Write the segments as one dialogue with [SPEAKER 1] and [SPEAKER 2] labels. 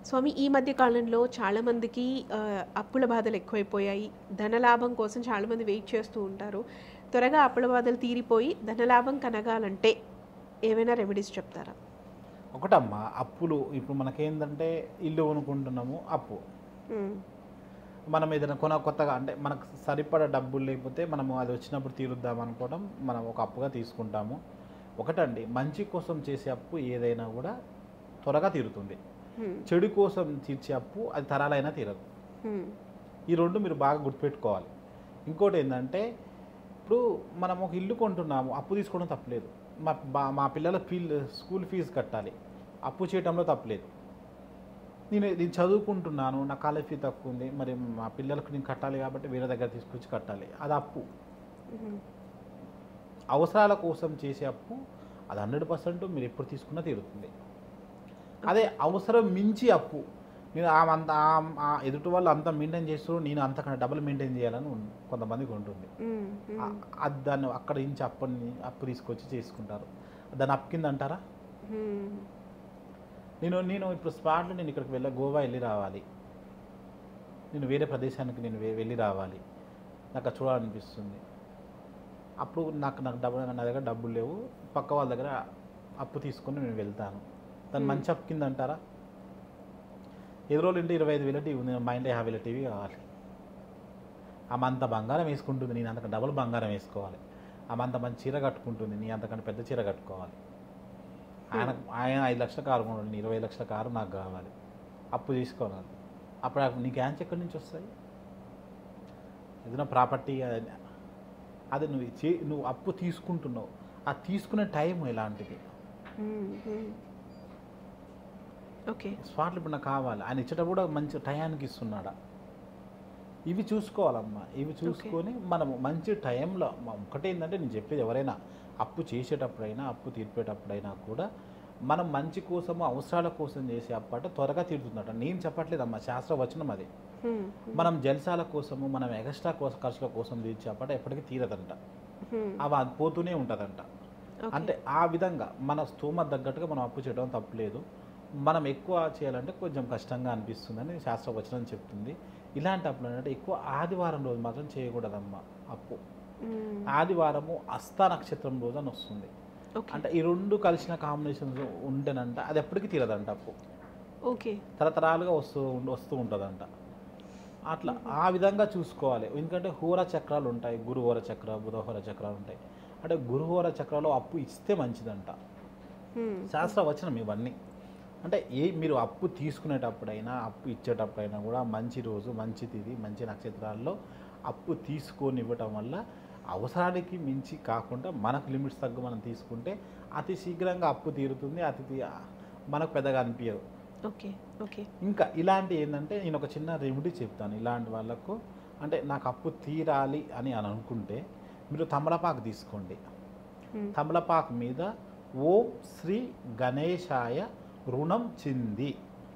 [SPEAKER 1] స్వామి ఈ మధ్య కాలంలో చాలామందికి ఆ, అప్పుల బాధలు ఎక్కువైపోయాయి ధనలాభం కోసం చాలామంది వెయిట్ చేస్తూ ఉంటారు త్వరగా అప్పుల బాధలు తీరిపోయి ధనలాభం కనగాలంటే ఏమైనా రెమెడీస్ చెప్తారా
[SPEAKER 2] ఒకటమ్మా అప్పులు ఇప్పుడు మనకేందంటే ఇల్లు కొనుక్కుంటున్నాము అప్పు
[SPEAKER 1] మ్మ్.
[SPEAKER 2] మనం ఏదైనా కొన కొత్తగా అంటే మనకు సరిపడా డబ్బులు లేకపోతే మనము అది వచ్చినప్పుడు తీరుద్దాం అనుకోవడం మనం ఒక అప్పుగా తీసుకుంటాము ఒకటండి మంచి కోసం చేసే అప్పు ఏదైనా కూడా త్వరగా తీరుతుంది
[SPEAKER 1] మ్మ్.
[SPEAKER 2] చెడు కోసం తీర్చే అప్పు అది తరాలైనా తీరదు
[SPEAKER 1] మ్మ్.
[SPEAKER 2] ఈ రెండు మీరు బాగా గుర్తుపెట్టుకోవాలి ఇంకోటి ఏంటంటే ఇప్పుడు మనం ఒక ఇల్లు కొంటున్నాము అప్పు తీసుకోవడం తప్పలేదు మా బా- మా పిల్లల ఫీల్ స్కూల్ ఫీజు కట్టాలి అప్పు చేయడంలో తప్పలేదు నేను నేను చదువుకుంటున్నాను నా కాలేజ్ ఫీ తక్కువ ఉంది మరి మా పిల్లలకు నేను కట్టాలి కాబట్టి వేరే దగ్గర తీసుకొచ్చి కట్టాలి అది అప్పు
[SPEAKER 1] మ్మ్.
[SPEAKER 2] అవసరాల కోసం చేసే అప్పు అది హండ్రెడ్ పర్సెంట్ మీరు ఎప్పుడు తీసుకున్నా తీరుతుంది అదే అవసరం మించి అప్పు నేను ఆమె అంత ఆమె- ఆ ఎదుటి వాళ్ళు అంత మెయింటైన్ చేస్తారు నేను అంతకన్నా డబుల్ మెయింటైన్ చేయాలని ఉం- కొంతమందికి ఉంటుంది
[SPEAKER 1] మ్మ్. మ్మ్.
[SPEAKER 2] ఆ- అది దాన్ని అక్కడ నుంచి అప్పుని అప్పు తీసుకొచ్చి చేసుకుంటారు దాన్ని అప్పు కింద అంటారా
[SPEAKER 1] మ్మ్.
[SPEAKER 2] నేను నేను ఇప్పుడు స్పాట్లో నేను ఇక్కడికి వెళ్ళ గోవా వెళ్ళి రావాలి నేను వేరే ప్రదేశానికి నేను వె- వెళ్ళి రావాలి నాకు అది చూడాలనిపిస్తుంది అప్పుడు నాకు నాకు డబ్బు నా దగ్గర డబ్బులు లేవు పక్క వాళ్ళ దగ్గర అప్పు తీసుకొని నేను వెళ్తాను దాన్ని
[SPEAKER 1] Hmm.
[SPEAKER 2] మంచి అప్పు కింద అంటారా ఎదురోళ్ళు ఇంటి ఇరవై ఐదు వేల టీవీ ఉంది మా ఇంట్లో యాభై వేల టీవీ కావాలి ఆమె అంత బంగారం వేసుకుంటుంది నేను అంతకంటే డబుల్ బంగారం వేసుకోవాలి ఆమె అంత మంచి చీర కట్టుకుంటుంది నీ అంతకంటే పెద్ద చీర కట్టుకోవాలి ఆయన ఆయన ఐదు లక్షల కారు కొన్నాడు నీ ఇరవై లక్షల కారు నాకు కావాలి అప్పు తీసుకోవాలి అప్పుడు ఆ- నీకు యాంచ్ ఎక్కడి నుంచి వస్తాయి ఏదైనా ప్రాపర్టీ అది అది నువ్వు చే నువ్వు అప్పు తీసుకుంటున్నావు ఆ తీసుకునే టైం ఎలాంటిది
[SPEAKER 1] మ్మ్. మ్మ్. ఓకే
[SPEAKER 2] స్పాట్లు ఇప్పుడు నాకు కావాలి ఆయన ఇచ్చేటప్పుడు కూడా మంచి టయానికి ఇస్తున్నాడా ఇవి చూసుకోవాలమ్మా ఇవి చూసుకొని మనము మంచి టైంలో మ- ఒకటి ఏంటంటే నేను చెప్పేది ఎవరైనా అప్పు చేసేటప్పుడైనా అప్పు తీర్పేటప్పుడైనా కూడా మనం మంచి కోసము అవసరాల కోసం చేసే అప్పు అంటే త్వరగా తీరుతుందట నేను చెప్పట్లేదమ్మా శాస్త్ర వచనం అది
[SPEAKER 1] మ్మ్.
[SPEAKER 2] మనం జలసాల కోసము మనం ఎక్స్ట్రా కోసం ఖర్చుల కోసం తీర్చే అప్పట ఎప్పటికీ తీరదంట
[SPEAKER 1] మ్మ్.
[SPEAKER 2] అవి అది పోతూనే ఉంటుందంట
[SPEAKER 1] ఓకే.
[SPEAKER 2] అంటే ఆ విధంగా మన స్తోమత తగ్గట్టుగా మనం అప్పు చేయడం తప్పలేదు మనం ఎక్కువ చేయాలంటే కొంచెం కష్టంగా అనిపిస్తుందని శాస్త్రవచనం చెప్తుంది ఇలాంటి అప్పులు అంటే ఎక్కువ ఆదివారం రోజు మాత్రం చేయకూడదమ్మా అప్పు
[SPEAKER 1] మ్మ్.
[SPEAKER 2] ఆదివారము అస్తా నక్షత్రం రోజు అని వస్తుంది
[SPEAKER 1] ఓకే
[SPEAKER 2] అంటే ఈ రెండు కలిసిన కాంబినేషన్స్ ఉంటేనంట అది ఎప్పటికీ తీరదంట అప్పు
[SPEAKER 1] ఓకే
[SPEAKER 2] తరతరాలుగా వస్తూ ఉండ- వస్తూ ఉంటుందంట అట్లా ఆ విధంగా చూసుకోవాలి ఎందుకంటే హోర చక్రాలు ఉంటాయి గురుహోర చక్ర బుధహోర చక్రాలు ఉంటాయి అంటే గురుహోర చక్రాలు అప్పు ఇస్తే మంచిదంట
[SPEAKER 1] మ్మ్.
[SPEAKER 2] శాస్త్ర వచనం ఇవన్నీ అంటే ఏ మీరు అప్పు తీసుకునేటప్పుడైనా అప్పు ఇచ్చేటప్పుడైనా కూడా మంచి రోజు మంచి తిది మంచి నక్షత్రాల్లో అప్పు తీసుకొని ఇవ్వటం వల్ల అవసరానికి మించి కాకుండా మనకు లిమిట్స్ తగ్గు మనం తీసుకుంటే అతి శీఘ్రంగా అప్పు తీరుతుంది అతి తీ- మనకు పెద్దగా అనిపించదు
[SPEAKER 1] ఓకే ఓకే
[SPEAKER 2] ఇంకా ఇలాంటి ఏంటంటే నేను ఒక చిన్న రెమెడీ చెప్తాను ఇలాంటి వాళ్ళకు అంటే నాకు అప్పు తీరాలి అని అని అనుకుంటే మీరు తమలపాకు తీసుకోండి
[SPEAKER 1] మ్మ్.
[SPEAKER 2] తమలపాకు మీద ఓం శ్రీ గణేశాయ రుణం చింది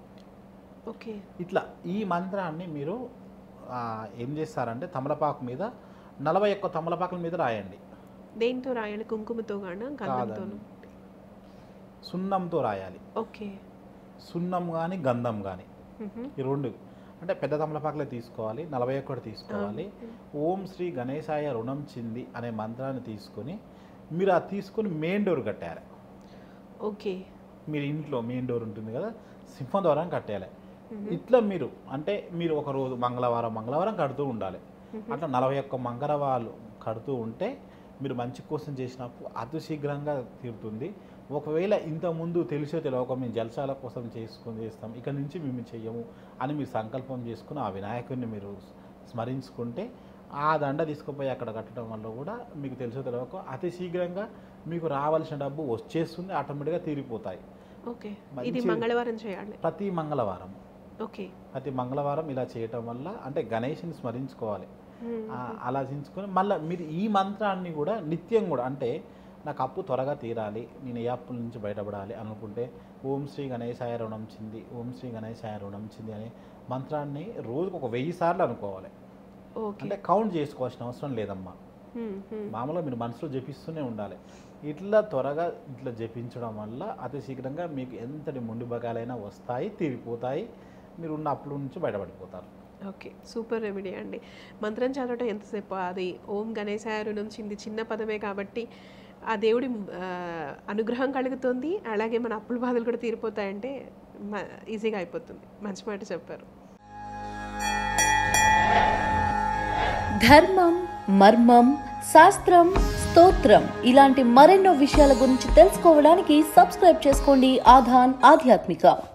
[SPEAKER 1] ఓకే
[SPEAKER 2] ఇట్లా ఈ మంత్రాన్ని మీరు ఆ, ఏం చేస్తారంటే తమలపాకు మీద నలభై ఒక్క తమలపాకుల మీద రాయండి
[SPEAKER 1] దేంతో రాయాలి కుంకుమతో గానా గంధంతోను
[SPEAKER 2] కాదండి. సున్నంతో రాయాలి
[SPEAKER 1] ఓకే
[SPEAKER 2] సున్నం కానీ గంధం కానీ
[SPEAKER 1] మ్మ్.
[SPEAKER 2] ఈ రెండు అంటే పెద్ద తమలపాకులే తీసుకోవాలి నలభై ఒక్కటి తీసుకోవాలి ఓం శ్రీ గణేశాయ రుణం చింది అనే మంత్రాన్ని తీసుకొని మీరు అది తీసుకొని మెయిన్ డోర్ కట్టాలి
[SPEAKER 1] ఓకే
[SPEAKER 2] మీరు ఇంట్లో మెయిన్ డోర్ ఉంటుంది కదా సింహద్వారం కట్టాలి
[SPEAKER 1] మ్మ్.
[SPEAKER 2] ఇట్లా మీరు అంటే మీరు ఒక రోజు మంగళవారం మంగళవారం కడుతూ ఉండాలి
[SPEAKER 1] మ్మ్.
[SPEAKER 2] అట్లా నలభై ఒక్క మంగళవారాలు కడుతూ ఉంటే మీరు మంచి కోసం చేసినప్పుడు అతి శీఘ్రంగా తీరుతుంది ఒకవేళ ఇంతకుముందు తెలిసో తెలియక మేము జలసాల కోసం చేసుకొని చేస్తాం ఇక నుంచి మేము చెయ్యము అని మీరు సంకల్పం చేసుకుని ఆ వినాయకుడిని మీరు స్మరించుకుంటే ఆ దండ తీసుకుపోయి అక్కడ కట్టడం వల్ల కూడా మీకు తెలుసో తెలియక అతి శీఘ్రంగా మీకు రావాల్సిన డబ్బు వచ్చేస్తుంది ఆటోమేటిక్గా తీరిపోతాయి
[SPEAKER 1] ఓకే ఇది
[SPEAKER 2] మంచి-
[SPEAKER 1] మంగళవారం చేయాలి
[SPEAKER 2] ప్రతి మంగళవారం
[SPEAKER 1] ఓకే
[SPEAKER 2] ప్రతి మంగళవారం ఇలా చేయటం వల్ల అంటే గణేష్ని స్మరించుకోవాలి
[SPEAKER 1] మ్మ్.
[SPEAKER 2] ఆ, అలా చించుకొని మళ్ళీ మీరు ఈ మంత్రాన్ని కూడా నిత్యం కూడా అంటే నాకు అప్పు త్వరగా తీరాలి నేను ఏ అప్పుల నుంచి బయటపడాలి అనుకుంటే ఓం శ్రీ గణేశాయ రుణం చింది ఓం శ్రీ గణేశాయ రుణం చింది అనే మంత్రాన్ని రోజుకు ఒక వెయ్యి సార్లు అనుకోవాలి
[SPEAKER 1] ఓకే
[SPEAKER 2] అంటే కౌంట్ చేసుకోవాల్సిన అవసరం లేదమ్మా
[SPEAKER 1] హ్మ్, హ్మ్.
[SPEAKER 2] మామూలుగా మీరు మనసులో జపిస్తూనే ఉండాలి ఇట్లా త్వరగా ఇట్లా జపించడం వల్ల అతి శీఘ్రంగా మీకు ఎంతటి మొండి బగాలైనా వస్తాయి తీరిపోతాయి మీరు ఉన్న అప్పుల నుంచి బయటపడిపోతారు
[SPEAKER 1] ఓకే సూపర్ రెమెడీ అండి మంత్రం చదవటం ఎంతసేపు అది ఓం గణేశాయరు నుంచి ఇది చిన్న పదమే కాబట్టి ఆ దేవుడి ఆ, అనుగ్రహం కలుగుతుంది అలాగే మన అప్పుల బాధలు కూడా తీరిపోతాయంటే మ- ఈజీగా అయిపోతుంది మంచి మాట చెప్పారు
[SPEAKER 3] ధర్మం మర్మం శాస్త్రం స్తోత్రం ఇలాంటి మరెన్నో విషయాల గురించి తెలుసుకోవడానికి సబ్స్క్రైబ్ చేసుకోండి ఆధాన్ ఆధ్యాత్మిక